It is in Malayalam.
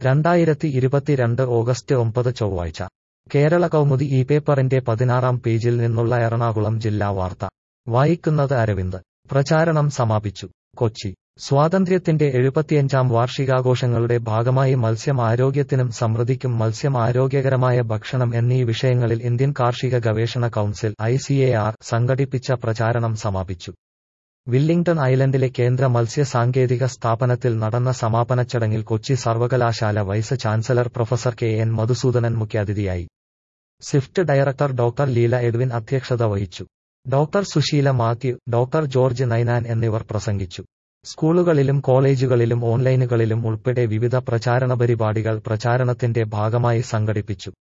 രണ്ടായിരത്തി ഇരുപത്തിരണ്ട് ഓഗസ്റ്റ് ഒമ്പത് ചൊവ്വാഴ്ച കേരള കൗമുദി ഈ പേപ്പറിന്റെ പതിനാറാം പേജിൽ നിന്നുള്ള എറണാകുളം ജില്ലാ വാർത്ത വായിക്കുന്നത് അരവിന്ദ് പ്രചാരണം സമാപിച്ചു കൊച്ചി സ്വാതന്ത്ര്യത്തിന്റെ എഴുപത്തിയഞ്ചാം വാർഷികാഘോഷങ്ങളുടെ ഭാഗമായി മത്സ്യം ആരോഗ്യത്തിനും സമൃദ്ധിക്കും മത്സ്യം ആരോഗ്യകരമായ ഭക്ഷണം എന്നീ വിഷയങ്ങളിൽ ഇന്ത്യൻ കാർഷിക ഗവേഷണ കൗൺസിൽ ഐ സംഘടിപ്പിച്ച പ്രചാരണം സമാപിച്ചു വില്ലിംഗ്ടൺ ഐലൻഡിലെ കേന്ദ്ര മത്സ്യ സാങ്കേതിക സ്ഥാപനത്തിൽ നടന്ന സമാപന ചടങ്ങിൽ കൊച്ചി സർവകലാശാല vice chancellor professor K N Madhusoodanan മുഖ്യാതിഥിയായി Swift director doctor Leela Edwin അധ്യക്ഷത വഹിച്ചു doctor Susheela Mathew doctor George Ninan എന്നിവർ പ്രസംഗിച്ചു സ്കൂളുകളിലും കോളേജുകളിലും ഓൺലൈനുകളിലും ഉൾപ്പെടെ വിവിധ പ്രചാരണ പരിപാടികൾ പ്രചാരണത്തിന്റെ ഭാഗമായി സംഘടിപ്പിച്ചു